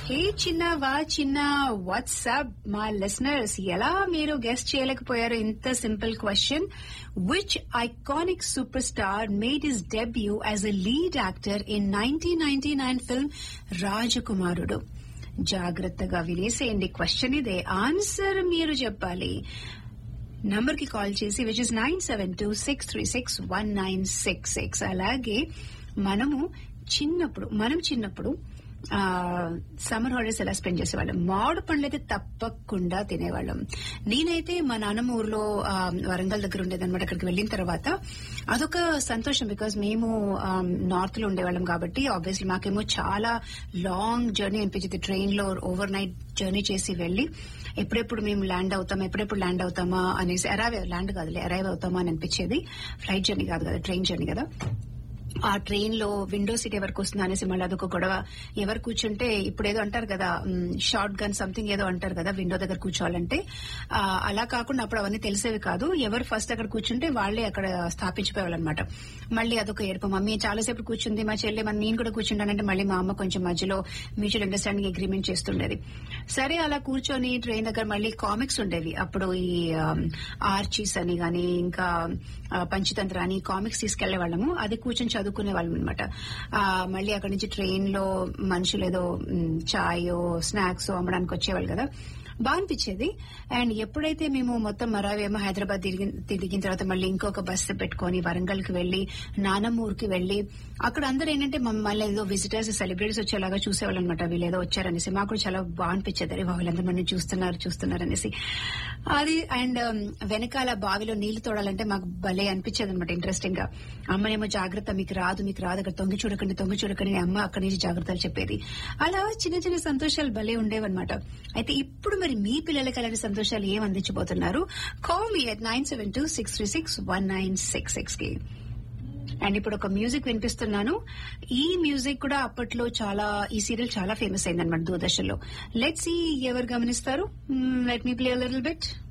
హే చిన్న వా చిన్న వాట్సాప్ మా లిసనర్స్ ఎలా మీరు గెస్ట్ చేయలేకపోయారు ఇంత simple question which iconic super star made is debut as a lead actor in nineteen ninety nine film Rajakumarudu జాగ్రత్తగా వినేసేయండి క్వశ్చన్ ఇదే ఆన్సర్ మీరు చెప్పాలి నంబర్ కి కాల్ చేసి which is nine seven two six three six one nine six six అలాగే మనము చిన్నప్పుడు మనం చిన్నప్పుడు ఆ సమ్మర్ హాలిడేస్ ఎలా స్పెండ్ చేసేవాళ్ళం మామిడి పండ్లు అయితే తప్పకుండా తినేవాళ్ళం నేనైతే మా నాన్నమ్మ ఊర్లో ఆ, వరంగల్ దగ్గర ఉండేదన్నమాట అక్కడికి వెళ్ళిన తర్వాత అదొక సంతోషం బికాజ్ మేము నార్త్ లో ఉండేవాళ్ళం కాబట్టి ఆబ్వియస్లీ మాకేమో చాలా లాంగ్ జర్నీ అనిపించింది ట్రైన్ లో ఓవర్ నైట్ జర్నీ చేసి వెళ్లి ఎప్పుడెప్పుడు మేము ల్యాండ్ అవుతామా ఎప్పుడెప్పుడు ల్యాండ్ అవుతామా అనేసి అరైవ్ ల్యాండ్ కాదులే అరైవ్ అవుతామా అని అనిపించేది ఫ్లైట్ జర్నీ కాదు కదా ట్రైన్ జర్నీ కదా ఆ ట్రైన్ లో విండో సీట్ ఎవరికి వస్తుంది అనేసి మళ్ళీ అదొక గొడవ ఎవరు కూర్చుంటే ఇప్పుడు ఏదో అంటారు కదా షార్ట్ గన్ సంథింగ్ ఏదో అంటారు కదా విండో దగ్గర కూర్చోవాలంటే ఆ, అలా కాకుండా అప్పుడు అవన్నీ తెలిసేవి కాదు ఎవరు ఫస్ట్ అక్కడ కూర్చుంటే వాళ్ళే అక్కడ స్థాపించిపోయేవాళ్ళనమాట మళ్ళీ అదొక ఏడుపు మమ్మీ చాలాసేపు కూర్చుంది మా చెల్లె మన నేను కూడా కూర్చుంటానంటే మళ్ళీ మా అమ్మ కొంచెం మధ్యలో మ్యూచువల్ అండర్స్టాండింగ్ అగ్రిమెంట్ చేస్తుండేది సరే అలా కూర్చొని ట్రైన్ దగ్గర మళ్ళీ కామిక్స్ ఉండేవి అప్పుడు ఈ ఆర్చీస్ అని గాని ఇంకా ఆ, పంచతంత్ర అని కామిక్స్ తీసుకెళ్లే వాళ్ళము అది కూర్చొని చదువుకునే వాళ్ళం అనమాట మళ్ళీ అక్కడి నుంచి ట్రైన్ లో మనుషులు ఏదో మ్, చాయో స్నాక్స్ అమ్మడానికి వచ్చేవాళ్ళు కదా బాగా అనిపించేది అండ్ ఎప్పుడైతే మేము మొత్తం మరావేమో హైదరాబాద్ తిరిగి తిరిగిన తర్వాత మళ్ళీ ఇంకొక బస్సు పెట్టుకొని వరంగల్ కి వెళ్లి నానమ్మ ఊరికి వెళ్లి అక్కడ అందరూ ఏంటంటే మమ్మల్ని ఏదో విజిటర్స్ సెలబ్రిటీస్ వచ్చేలాగా చూసేవాళ్ళు అనమాట వీళ్ళు ఏదో వచ్చారనేసి మాకు కూడా చాలా బాగా అనిపించేది అరే వాళ్ళందరూ మన చూస్తున్నారు చూస్తున్నారు అనేసి అది అండ్ వెనకాల బావిలో నీళ్లు తోడాలంటే మాకు భలే అనిపించేది అనమాట ఇంట్రెస్టింగ్ గా అమ్మనేమో జాగ్రత్త మీకు రాదు మీకు రాదు అక్కడ తొంగి చూడకండి తొంగి చూడకండి అని అమ్మ అక్కడి నుంచి జాగ్రత్తలు చెప్పేది అలా చిన్న చిన్న సంతోషాలు భలే ఉండేవన్నమాట అయితే ఇప్పుడు మరి మీ పిల్లలకి అలాంటి సంతోషాలు ఏం అందించబోతున్నారు call me at nine seven two six three six one nine six six కి అండ్ ఇప్పుడు ఒక మ్యూజిక్ వినిపిస్తున్నాను ఈ మ్యూజిక్ కూడా అప్పట్లో చాలా ఈ సీరియల్ చాలా ఫేమస్ అయిందన్నమాట దూరదర్శన్లో లెట్ సి ఎవరు గమనిస్తారు let me play little bit